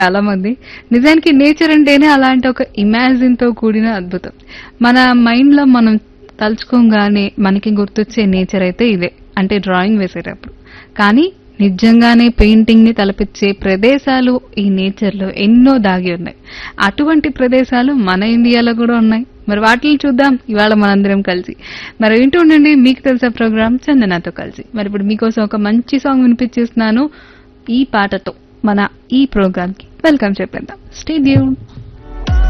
చాలా మంది నిజానికి నేచర్ అంటేనే అలాంటి ఒక ఇమాజిన్ తో కూడిన అద్భుతం మన మైండ్ లో మనం తలుచుకోగానే మనకి గుర్తొచ్చే నేచర్ అయితే ఇదే అంటే డ్రాయింగ్ వేసేటప్పుడు కానీ నిజంగానే పెయింటింగ్ ని తలపించే ప్రదేశాలు ఈ నేచర్ లో ఎన్నో దాగి ఉన్నాయి అటువంటి ప్రదేశాలు మన ఇండియాలో కూడా ఉన్నాయి మరి వాటిని చూద్దాం ఇవాళ మనందరం కలిసి మరి వింటూ ఉండండి మీకు తెలిసే ప్రోగ్రామ్ చందనాతో కలిసి మరి ఇప్పుడు మీకోసం ఒక మంచి సాంగ్ వినిపించేస్తున్నాను ఈ పాటతో మన ఈ ప్రోగ్రామ్ కి వెల్కమ్ చెప్పేద్దాం స్టే ట్యూన్